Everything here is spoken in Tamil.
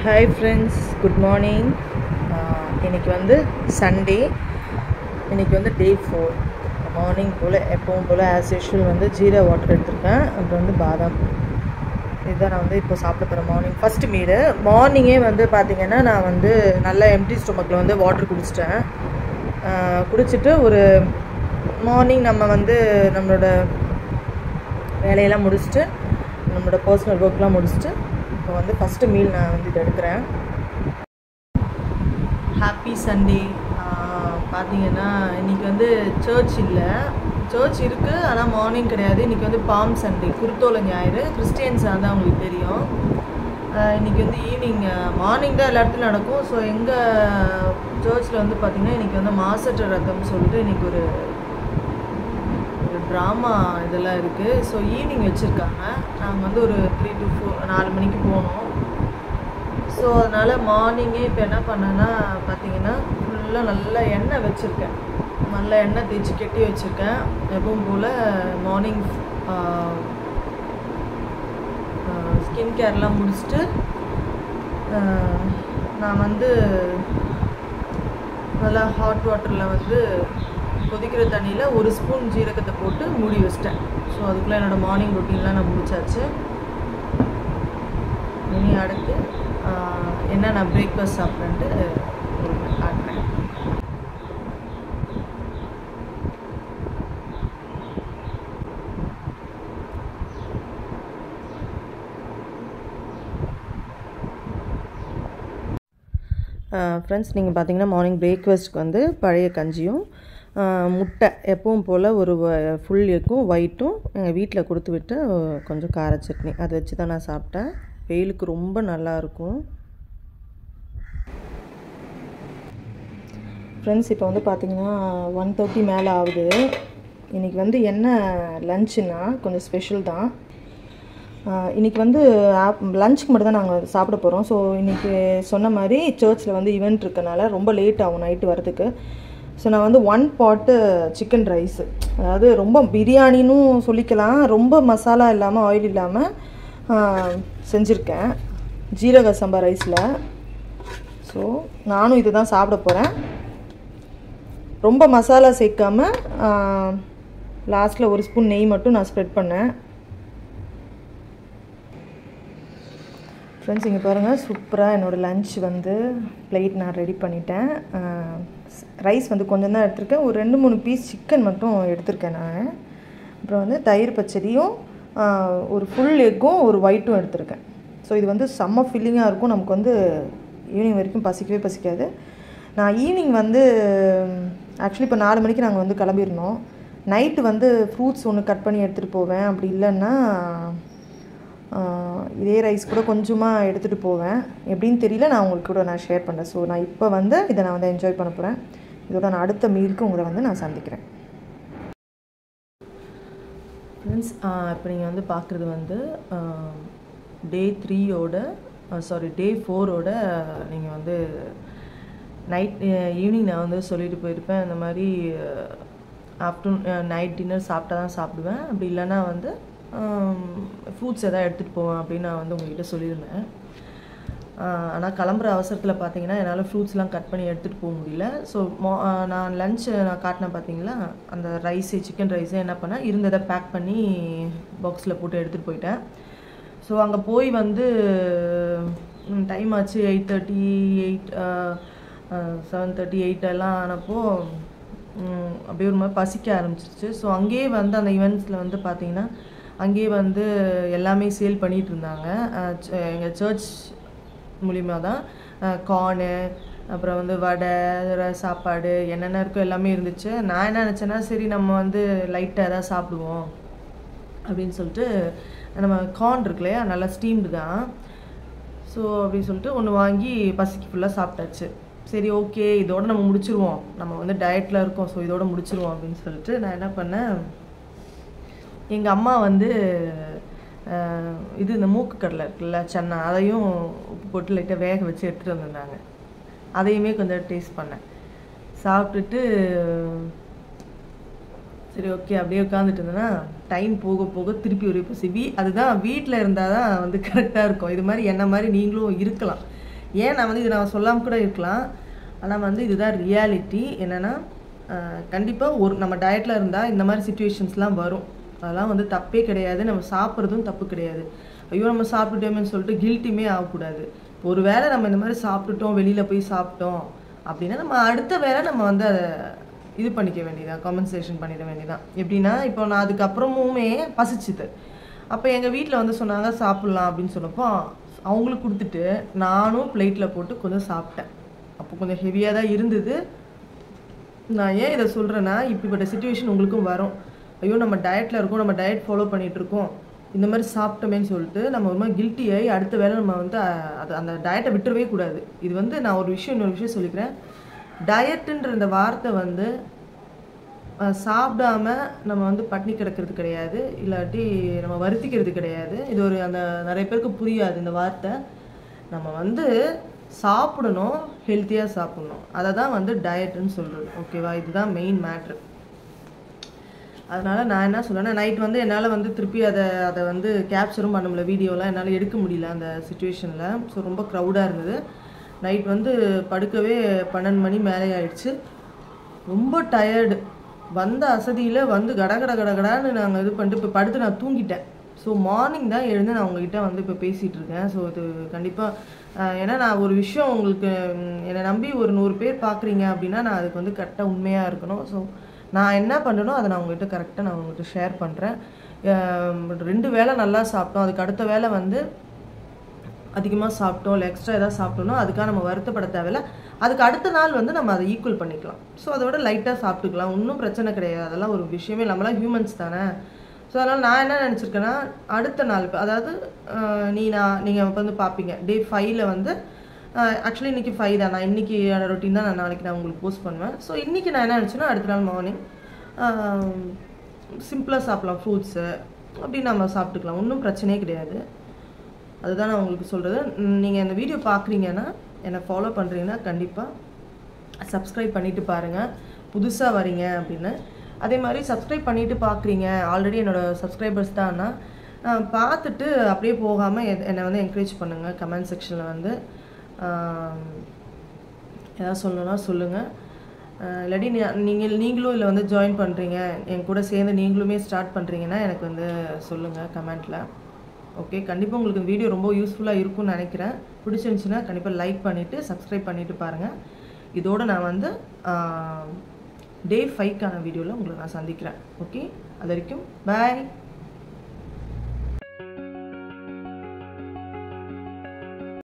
ஹாய் ஃப்ரெண்ட்ஸ் குட் மார்னிங் இன்னைக்கு வந்து சண்டே இன்னைக்கு வந்து டே ஃபோர் மார்னிங் போல் எப்பவும் போல் ஆஸ் யூஷுவல் வந்து ஜீரா வாட்டர் எடுத்திருக்கேன் அப்புறம் வந்து பாதாம் இதுதான் நான் வந்து இப்போ சாப்பிட போகிறேன் மார்னிங் ஃபஸ்ட்டு மீடு மார்னிங்கே வந்து பார்த்திங்கன்னா நான் வந்து நல்லா எம்டி ஸ்டொமக்கில் வந்து வாட்டர் குடிச்சிட்டேன் ஆஹ் குடிச்சிட்டு ஒரு மார்னிங் நம்ம வந்து நம்மளோட வேலையெல்லாம் முடிச்சுட்டு நம்மளோட பர்சனல் ஒர்க்லாம் முடிச்சுட்டு இப்போ வந்து ஃபஸ்ட்டு மீல் நான் வந்து இதை எடுக்கிறேன் ஹாப்பி சண்டே பார்த்தீங்கன்னா இன்றைக்கி வந்து சர்ச் இல்லை சர்ச் இருக்குது ஆனால் மார்னிங் கிடையாது இன்றைக்கி வந்து பாம் சண்டே குருத்தோலை ஞாயிறு கிறிஸ்டியன்ஸ் தான் அவங்களுக்கு தெரியும் ஆஹ் இன்னைக்கு வந்து ஈவினிங் மார்னிங் தான் எல்லா இடத்துலையும் நடக்கும் ஸோ எங்கள் சர்ச்சில் வந்து பார்த்திங்கன்னா இன்றைக்கி வந்து மாசற்ற ரத்தம்னு சொல்லிட்டு இன்றைக்கி ஒரு ஒரு ட்ராமா இதெல்லாம் இருக்குது ஸோ ஈவினிங் வச்சுருக்காங்க நாங்கள் வந்து ஒரு த்ரீ டு ஃபோர் நாலு மணிக்கு போனோம் ஸோ அதனால் மார்னிங்கே இப்போ என்ன பண்ணேன்னா பார்த்தீங்கன்னா ஃபுல்லாக நல்லா எண்ணெய் வச்சுருக்கேன் நல்லா எண்ணெய் தேய்ச்சி கெட்டி வச்சுருக்கேன் எப்பவும் போல் மார்னிங் ஸ்கின் கேர்லாம் முடிச்சுட்டு ஆஹ், நான் வந்து நல்லா ஹாட் வாட்டரில் வந்து கொதிக்கிற தண்ணியில் ஒரு ஸ்பூன் ஜீரகத்தை போட்டு மூடி வச்சிட்டேன் ஸோ அதுக்குள்ளே என்னோடய மார்னிங் ரொட்டீன்லாம் நான் முடிச்சாச்சு இனி அடுத்து ஆஹ், என்ன நான் பிரேக்ஃபாஸ்ட் சாப்பிட்றேன்ட்டு உங்களுக்கு காட்டுறேன் ஃப்ரெண்ட்ஸ் நீங்கள் பார்த்தீங்கன்னா மார்னிங் பிரேக்ஃபாஸ்ட்க்கு வந்து பழைய கஞ்சியும் ஆஹ், முட்டை எப்பவும் போல் ஒரு ஃபுல் எக்கும் ஒயிட்டும் எங்கள் வீட்டில் கொடுத்து விட்டு கொஞ்சம் கார சட்னி அதை வச்சு தான் நான் சாப்பிட்டேன் வெயிலுக்கு ரொம்ப நல்லாயிருக்கும் ஃப்ரெண்ட்ஸ் இப்போ வந்து பார்த்தீங்கன்னா ஒன் தேர்ட்டி மேலே ஆகுது இன்றைக்கி வந்து என்ன லஞ்சுனா கொஞ்சம் ஸ்பெஷல் தான் ஆஹ் இன்னைக்கு வந்து ஆப் லஞ்சுக்கு மட்டும் தான் நாங்கள் சாப்பிட போகிறோம் ஸோ இன்றைக்கி சொன்ன மாதிரி சர்ச்சில் வந்து ஈவெண்ட் இருக்கனால ரொம்ப லேட் ஆகும் நைட்டு வரதுக்கு ஸோ நான் வந்து ஒன் பாட்டு சிக்கன் ரைஸு அதாவது ரொம்ப பிரியாணின்னு சொல்லிக்கலாம் ரொம்ப மசாலா இல்லாமல் ஆயில் இல்லாமல் ஆஹ் செஞ்சுருக்கேன் ஜீரக சம்பா ரைஸில் ஸோ நானும் இது தான் சாப்பிட போகிறேன் ரொம்ப மசாலா சேர்க்காம லாஸ்ட்டில் ஒரு ஸ்பூன் நெய் மட்டும் நான் ஸ்ப்ரெட் பண்ணேன் ஃப்ரெண்ட்ஸ் இங்கே பாருங்கள் சூப்பராக என்னோடய லஞ்ச் வந்து பிளேட் நான் ரெடி பண்ணிட்டேன் ரைஸ் வந்து கொஞ்சம் தான் எடுத்திருக்கேன் ஒரு ரெண்டு மூணு பீஸ் சிக்கன் மட்டும் எடுத்திருக்கேன் நான் அப்புறம் வந்து தயிர் பச்சடியும் ஆஹ், ஒரு ஃபுல் எக்கும் ஒரு ஒயிட்டும் எடுத்திருக்கேன் ஸோ இது வந்து செம்ம ஃபில்லிங்காக இருக்கும் நமக்கு வந்து ஈவினிங் வரைக்கும் பசிக்கவே பசிக்காது நான் ஈவினிங் வந்து ஆக்சுவலி இப்போ நாலு மணிக்கு நாங்கள் வந்து கிளம்பியிருந்தோம் நைட்டு வந்து ஃப்ரூட்ஸ் ஒன்று கட் பண்ணி எடுத்துகிட்டு போவேன் அப்படி இல்லைன்னா ஆஹ் இதே ரைஸ் கூட கொஞ்சமாக எடுத்துகிட்டு போவேன் எப்படின்னு தெரியல நான் உங்களுக்கு கூட நான் ஷேர் பண்ணுறேன் ஸோ நான் இப்போ வந்து இதை நான் வந்து என்ஜாய் பண்ண போகிறேன் இதோட நான் அடுத்த மீலுக்கு உங்களை வந்து நான் சந்திக்கிறேன் ஃப்ரெண்ட்ஸ் இப்போ நீங்கள் வந்து பார்க்குறது வந்து டே த்ரீயோட சாரி டே ஃபோரோட நீங்கள் வந்து நைட் ஈவினிங் நான் வந்து சொல்லிட்டு போயிருப்பேன் இந்த மாதிரி ஆஃப்டர்நூன் நைட் டின்னர் சாப்பிட்டா தான் சாப்பிடுவேன் அப்படி இல்லைன்னா வந்து ஃப்ரூட்ஸ் எதாவது எடுத்துகிட்டு போவேன் அப்படின்னு நான் வந்து உங்ககிட்ட சொல்லியிருந்தேன் ஆனால் கிளம்புற அவசரத்தில் பார்த்தீங்கன்னா என்னால் ஃப்ரூட்ஸ்லாம் கட் பண்ணி எடுத்துகிட்டு போக முடியல ஸோ மோ நான் லஞ்ச் நான் காட்டினேன் பார்த்தீங்களா அந்த ரைஸு சிக்கன் ரைஸு என்ன பண்ணேன் இருந்ததை பேக் பண்ணி பாக்ஸில் போட்டு எடுத்துகிட்டு போயிட்டேன் ஸோ அங்கே போய் வந்து டைம் ஆச்சு eight thirty eight seven thirty eight எல்லாம் ஆனப்போ ம், அப்படியே ஒரு மாதிரி பசிக்க ஆரம்பிச்சிருச்சு ஸோ அங்கேயே வந்து அந்த ஈவெண்ட்ஸில் வந்து பார்த்தீங்கன்னா அங்கேயே வந்து எல்லாமே சேல் பண்ணிட்டு இருந்தாங்க எங்கள் சர்ச் மூலிமா தான் கார்னு அப்புறம் வந்து வடை ர- சாப்பாடு என்னென்ன இருக்கோ எல்லாமே இருந்துச்சு நான் என்ன நினச்சேன்னா சரி நம்ம வந்து லைட்டாக எதாவது சாப்பிடுவோம் அப்படின்னு சொல்லிட்டு நம்ம கார்ன் இருக்கு இல்லையா நல்லா ஸ்டீம்டு தான் ஸோ அப்படின்னு சொல்லிட்டு ஒன்று வாங்கி பசிக்கு ஃபுல்லாக சாப்பிட்டாச்சு சரி ஓகே இதோட நம்ம முடிச்சிருவோம் நம்ம வந்து டயட்டில் இருக்கோம் ஸோ இதோட முடிச்சிருவோம் அப்படின்னு சொல்லிட்டு நான் என்ன பண்ணேன் எங்கள் அம்மா வந்து அஹ், இது இந்த மூக்கு கடலை இருக்குல்ல சன்னா அதையும் உப்பு போட்டு லைட்டாக வேக வச்சு எடுத்துகிட்டு வந்திருந்தாங்க அதையுமே கொஞ்சம் டேஸ்ட் பண்ணேன் சாப்பிட்டுட்டு சரி ஓகே அப்படியே உட்காந்துட்டு இருந்தேன்னா டைம் போக போக திருப்பி ஒரு பசி வீ அதுதான் வீட்டில் இருந்தால் தான் வந்து கரெக்டாக இருக்கும் இது மாதிரி என்ன மாதிரி நீங்களும் இருக்கலாம் ஏன் நான் வந்து இது நான் சொல்லாமல் கூட இருக்கலாம் ஆனால் வந்து இதுதான் ரியாலிட்டி என்னென்னா கண்டிப்பாக ஒரு நம்ம டயட்டில் இருந்தால் இந்த மாதிரி சுச்சுவேஷன்ஸ்லாம் வரும் அதெல்லாம் வந்து தப்பே கிடையாது நம்ம சாப்பிட்றதும் தப்பு கிடையாது ஐயோ நம்ம சாப்பிட்டுட்டோமேன்னு சொல்லிட்டு கில்ட்டியுமே ஆகக்கூடாது ஒரு வேளை நம்ம இந்த மாதிரி சாப்பிட்டுட்டோம் வெளியில் போய் சாப்பிட்டோம் அப்படின்னா நம்ம அடுத்த வேளை நம்ம வந்து அதை இது பண்ணிக்க வேண்டியதான் காம்பன்சேஷன் பண்ணிட வேண்டியதான் எப்படின்னா இப்போ நான் அதுக்கப்புறமுமே பசிச்சுது அப்போ எங்கள் வீட்டில் வந்து சொன்னாங்க சாப்பிட்லாம் அப்படின்னு சொன்னப்போ அவங்களுக்கு கொடுத்துட்டு நானும் பிளேட்டில் போட்டு கொஞ்சம் சாப்பிட்டேன் அப்போ கொஞ்சம் ஹெவியாக தான் இருந்தது நான் ஏன் இதை சொல்கிறேன்னா இப்படிப்பட்ட சுச்சுவேஷன் உங்களுக்கும் வரும் ஐயோ நம்ம டயட்டில் இருக்கோம் நம்ம டயட் ஃபாலோ பண்ணிட்டு இருக்கோம் இந்த மாதிரி சாப்பிட்டோமேன்னு சொல்லிட்டு நம்ம ஒரு மாதிரி guilty ஆகி அடுத்த வேளை நம்ம வந்து அஹ், அது அந்த டயட்டை விட்டுறவே கூடாது இது வந்து நான் ஒரு விஷயம் இன்னொரு விஷயம் சொல்லிக்கிறேன் டயட்டுன்ற இந்த வார்த்தை வந்து அஹ், சாப்பிடாம நம்ம வந்து பட்னி கிடக்கிறது கிடையாது இல்லாட்டி நம்ம வருத்திக்கிறது கிடையாது இது ஒரு அந்த நிறைய பேருக்கு புரியாது இந்த வார்த்தை நம்ம வந்து சாப்பிடணும் ஹெல்த்தியாக சாப்பிடணும் அதை தான் வந்து டயட்டுன்னு சொல்கிறது ஓகேவா இதுதான் மெயின் மேட்ரு அதனால நான் என்ன சொல்றேன்னா நைட் வந்து என்னால் வந்து திருப்பி அதை அதை வந்து கேப்சரும் பண்ண முடியல வீடியோலாம் என்னால் எடுக்க முடியல அந்த சுச்சுவேஷனில் ஸோ ரொம்ப க்ரௌடாக இருந்தது நைட் வந்து படுக்கவே பன்னெண்டு மணி மேலே ஆயிடுச்சு ரொம்ப டயர்டு வந்த அசதியில் வந்து கட கட கட கடன்னு நாங்கள் இது பண்ணிட்டு இப்போ படுத்து நான் தூங்கிட்டேன் ஸோ மார்னிங் தான் எழுந்து நான் உங்ககிட்ட வந்து இப்போ பேசிகிட்டு இருக்கேன் ஸோ இது கண்டிப்பாக ஏன்னா நான் ஒரு விஷயம் உங்களுக்கு ம், என்னை நம்பி ஒரு நூறு பேர் பார்க்குறீங்க அப்படின்னா நான் அதுக்கு வந்து கரெக்டாக உண்மையாக இருக்கணும் ஸோ நான் என்ன பண்ணனோ அதை நான் உங்ககிட்ட கரெக்டாக நான் உங்கள்கிட்ட ஷேர் பண்ணுறேன் ரெண்டு வேளை நல்லா சாப்பிட்டோம் அதுக்கு அடுத்த வேளை வந்து அதிகமாக சாப்பிட்டோம் இல்லை எக்ஸ்ட்ரா ஏதாவது சாப்பிட்டோம்னா அதுக்காக நம்ம வருத்தப்பட தேவையில்ல அதுக்கு அடுத்த நாள் வந்து நம்ம அதை ஈக்குவல் பண்ணிக்கலாம் ஸோ அதோட லைட்டாக சாப்பிட்டுக்கலாம் ஒன்றும் பிரச்சனை கிடையாது அதெல்லாம் ஒரு விஷயமே நம்மளாம் ஹியூமன்ஸ் தானே ஸோ அதனால் நான் என்ன நினச்சிருக்கேன்னா அடுத்த நாள் இப்ப அதாவது அஹ், நீ நான் நீங்கள் இப்போ வந்து பார்ப்பீங்க டே ஃபைவ்ல வந்து ஆக்சுவலி இன்றைக்கி ஃபைவ் தான் நான் இன்றைக்கி ரொட்டீன் தான் நான் நாளைக்கு நான் உங்களுக்கு போஸ்ட் பண்ணுவேன் ஸோ இன்றைக்கி நான் என்ன நினச்சேன்னா அடுத்த நாள் மார்னிங் சிம்பிளாக சாப்பிடலாம் ஃப்ரூட்ஸு அப்படி நம்ம சாப்பிட்டுக்கலாம் ஒன்றும் பிரச்சனையே கிடையாது அதுதான் நான் உங்களுக்கு சொல்கிறது நீங்கள் இந்த வீடியோ பார்க்குறீங்கன்னா என்னை ஃபாலோ பண்ணுறீங்கன்னா கண்டிப்பாக சப்ஸ்கிரைப் பண்ணிட்டு பாருங்கள் புதுசாக வரீங்க அப்படின்னு அதே மாதிரி சப்ஸ்கிரைப் பண்ணிட்டு பார்க்குறீங்க ஆல்ரெடி என்னோட சப்ஸ்கிரைபர்ஸ் தான்னா அஹ், பார்த்துட்டு அப்படியே போகாமல் என்னை வந்து என்கரேஜ் பண்ணுங்கள் கமெண்ட் செக்ஷனில் வந்து ஆம், ஏதாவது சொல்லணும்னா சொல்லுங்கள் இல்லாட்டி நீ- நீங்கள் நீங்களும் இதில் வந்து ஜாயின் பண்ணுறீங்க என் கூட சேர்ந்து நீங்களுமே ஸ்டார்ட் பண்ணுறீங்கன்னா எனக்கு வந்து சொல்லுங்கள் கமெண்ட்டில் ஓகே கண்டிப்பாக உங்களுக்கு இந்த வீடியோ ரொம்ப யூஸ்ஃபுல்லாக இருக்கும்னு நினைக்கிறேன் பிடிச்சிருந்துச்சுன்னா கண்டிப்பாக லைக் பண்ணிவிட்டு சப்ஸ்கிரைப் பண்ணிவிட்டு பாருங்கள் இதோடு நான் வந்து டே ஃபைவ்க்கான வீடியோவில் உங்களை நான் சந்திக்கிறேன் ஓகே அது வரைக்கும் பாய்